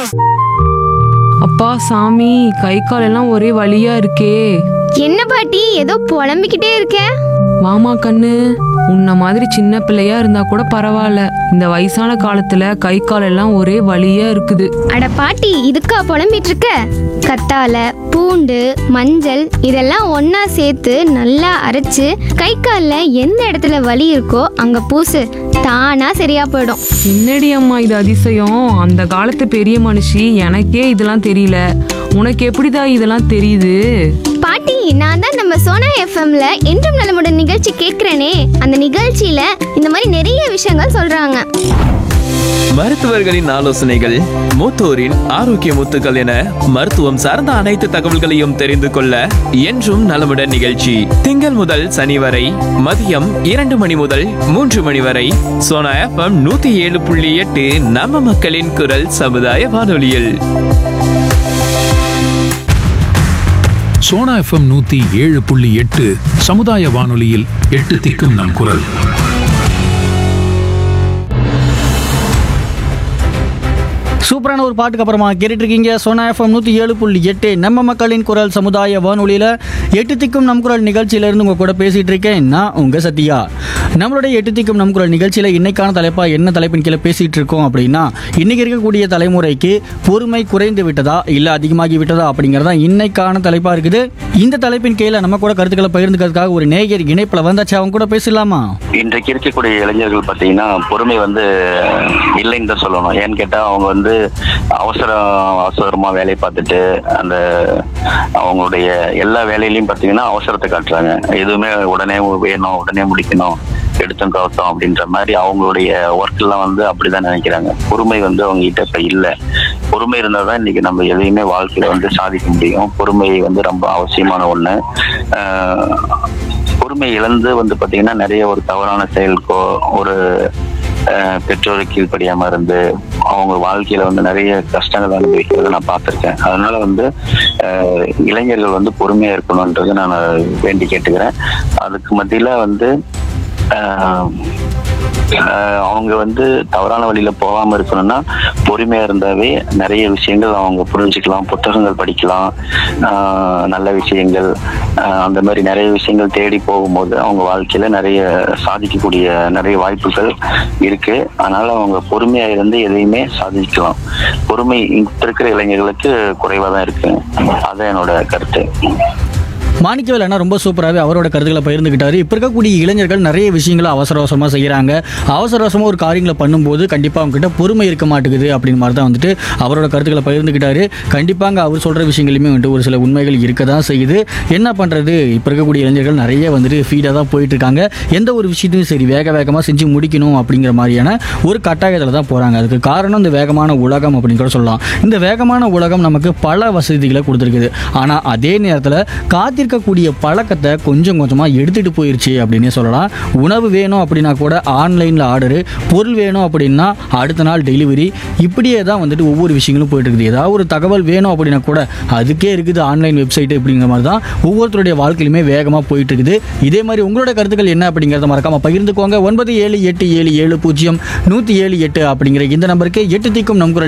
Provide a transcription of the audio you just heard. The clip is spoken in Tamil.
அப்பா சாமி கை கால் எல்லாம் ஒரே வலியா இருக்கே என்ன பாட்டி ஏதோ புலம்பிக்கிட்டே இருக்க வாமா கண்ணு உன்ன மாதிரி சின்ன பிள்ளையா இருந்தா கூட பரவாயில்ல இந்த வயசான காலத்துல கை கால் எல்லாம் ஒரே வலியா இருக்குது அட பாட்டி இதுக்கா புலம்பிட்டு இருக்க கத்தால பூண்டு மஞ்சள் இதெல்லாம் ஒண்ணா சேர்த்து நல்லா அரைச்சு கை காலில் எந்த இடத்துல வலி இருக்கோ அங்க பூசு தானா சரியா போயிடும் என்னடி அம்மா இது அதிசயம் அந்த காலத்து பெரிய மனுஷி எனக்கே இதெல்லாம் தெரியல உனக்கு எப்படிடா இதெல்லாம் தெரியுது பாட்டி நான் தான் நம்ம சோனா எஃப்எம்ல என்றும் நலமுடன் நிகழ்ச்சி கேட்கிறேனே அந்த நிகழ்ச்சியில இந்த மாதிரி நிறைய விஷயங்கள் சொல்றாங்க மருத்துவர்களின் ஆலோசனைகள் மூத்தோரின் ஆரோக்கிய முத்துக்கள் என மருத்துவம் சார்ந்த அனைத்து தகவல்களையும் தெரிந்து கொள்ள என்றும் நலமுடன் நிகழ்ச்சி திங்கள் முதல் சனி வரை மதியம் இரண்டு மணி முதல் மூன்று மணி வரை சோனா எஃப்எம் நூத்தி ஏழு புள்ளி எட்டு நம்ம மக்களின் குரல் சமுதாய வானொலியில் சோனா எஃப்எம் நூத்தி ஏழு புள்ளி எட்டு சமுதாய வானொலியில் எட்டு திக்கும் நம் குரல் சூப்பரான ஒரு பாட்டுக்கு அப்புறமா கேட்டுட்டு இருக்கீங்க சோனா எஃப்எம் நூற்றி ஏழு புள்ளி எட்டு நம்ம மக்களின் குரல் சமுதாய வானொலியில் எட்டு திக்கும் நம் குரல் நிகழ்ச்சியிலேருந்து உங்கள் கூட பேசிகிட்டு இருக்கேன் நான் உங்கள் சத்யா நம்மளுடைய எட்டு திக்கும் நம் குரல் நிகழ்ச்சியில் இன்னைக்கான தலைப்பாக என்ன தலைப்பின் கீழே பேசிகிட்டு இருக்கோம் அப்படின்னா இன்றைக்கி இருக்கக்கூடிய தலைமுறைக்கு பொறுமை குறைந்து விட்டதா இல்லை அதிகமாகி விட்டதா அப்படிங்கிறதா இன்னைக்கான தலைப்பாக இருக்குது இந்த தலைப்பின் கீழே நம்ம கூட கருத்துக்களை பகிர்ந்துக்கிறதுக்காக ஒரு நேயர் இணைப்பில் வந்தாச்சு அவங்க கூட பேசலாமா இன்றைக்கு இருக்கக்கூடிய இளைஞர்கள் பார்த்தீங்கன்னா பொறுமை வந்து இல்லைன்னு தான் சொல்லணும் ஏன்னு கேட்டால் அவங்க வந்து அவசர அவசரமாக வேலையை பார்த்துட்டு அந்த அவங்களுடைய எல்லா வேலையிலையும் பார்த்தீங்கன்னா அவசரத்தை காட்டுறாங்க எதுவுமே உடனே வேணும் உடனே முடிக்கணும் எடுத்தோம் கவுத்தோம் அப்படின்ற மாதிரி அவங்களுடைய ஒர்க் எல்லாம் வந்து அப்படிதான் நினைக்கிறாங்க பொறுமை வந்து அவங்க கிட்ட இப்ப இல்ல பொறுமை இருந்தால் தான் இன்னைக்கு நம்ம எதையுமே வாழ்க்கையில வந்து சாதிக்க முடியும் பொறுமை வந்து ரொம்ப அவசியமான ஒண்ணு ஆஹ் பொறுமை இழந்து வந்து பாத்தீங்கன்னா நிறைய ஒரு தவறான செயலுக்கோ ஒரு ஆஹ் பெற்றோருக்கு கீழ்ப்படியாம இருந்து அவங்க வாழ்க்கையில வந்து நிறைய கஷ்டங்கள் அனுபவிக்கிறத நான் பார்த்திருக்கேன் அதனால வந்து ஆஹ் இளைஞர்கள் வந்து பொறுமையா இருக்கணும்ன்றது நான் வேண்டி கேட்டுக்கிறேன் அதுக்கு மத்தியில வந்து ஆஹ் ஆஹ் அவங்க வந்து தவறான வழியில போகாம இருக்கணும்னா பொறுமையா இருந்தாவே நிறைய விஷயங்கள் அவங்க புரிஞ்சுக்கலாம் புத்தகங்கள் படிக்கலாம் ஆஹ் நல்ல விஷயங்கள் ஆஹ் அந்த மாதிரி நிறைய விஷயங்கள் தேடி போகும்போது அவங்க வாழ்க்கையில நிறைய சாதிக்கக்கூடிய நிறைய வாய்ப்புகள் இருக்கு அதனால அவங்க பொறுமையா இருந்து எதையுமே சாதிக்கலாம் பொறுமை இப்ப இருக்கிற இளைஞர்களுக்கு குறைவா தான் இருக்கு அதான் என்னோட கருத்து மாணிக்கவேல் அண்ணா ரொம்ப சூப்பராகவே அவரோட கருத்துக்களை பகிர்ந்துக்கிட்டாரு இப்போ இருக்கக்கூடிய இளைஞர்கள் நிறைய விஷயங்களை அவசர அவசரமாக செய்கிறாங்க அவசர அவசரமாக ஒரு காரியங்களை பண்ணும்போது கண்டிப்பாக அவங்ககிட்ட பொறுமை இருக்க மாட்டேங்குது அப்படின்னு மாதிரி தான் வந்துட்டு அவரோட கருத்துக்களை பகிர்ந்துக்கிட்டாரு கண்டிப்பாங்க அவர் சொல்கிற விஷயங்களுமே வந்துட்டு ஒரு சில உண்மைகள் இருக்க தான் செய்யுது என்ன பண்ணுறது இப்போ இருக்கக்கூடிய இளைஞர்கள் நிறைய வந்துட்டு ஃபீடாக தான் போயிட்டு இருக்காங்க எந்த ஒரு விஷயத்தையும் சரி வேக வேகமாக செஞ்சு முடிக்கணும் அப்படிங்கிற மாதிரியான ஒரு கட்டாயத்தில் தான் போகிறாங்க அதுக்கு காரணம் இந்த வேகமான உலகம் அப்படின்னு கூட சொல்லலாம் இந்த வேகமான உலகம் நமக்கு பல வசதிகளை கொடுத்துருக்குது ஆனால் அதே நேரத்தில் காத்திருக்கக்கூடிய பழக்கத்தை கொஞ்சம் கொஞ்சமாக எடுத்துகிட்டு போயிருச்சு அப்படின்னே சொல்லலாம் உணவு வேணும் அப்படின்னா கூட ஆன்லைனில் ஆர்டரு பொருள் வேணும் அப்படின்னா அடுத்த நாள் டெலிவரி இப்படியே தான் வந்துட்டு ஒவ்வொரு விஷயங்களும் போயிட்டு இருக்குது ஏதாவது ஒரு தகவல் வேணும் அப்படின்னா கூட அதுக்கே இருக்குது ஆன்லைன் வெப்சைட் அப்படிங்கிற மாதிரி தான் ஒவ்வொருத்தருடைய வாழ்க்கையிலுமே வேகமாக போயிட்டு இருக்குது இதே மாதிரி உங்களோட கருத்துக்கள் என்ன அப்படிங்கிறத மறக்காம பகிர்ந்துக்கோங்க ஒன்பது ஏழு எட்டு ஏழு ஏழு பூஜ்ஜியம் நூற்றி ஏழு எட்டு அப்படிங்கிற இந்த நம்பருக்கு எட்டு திக்கும் நம் குரல்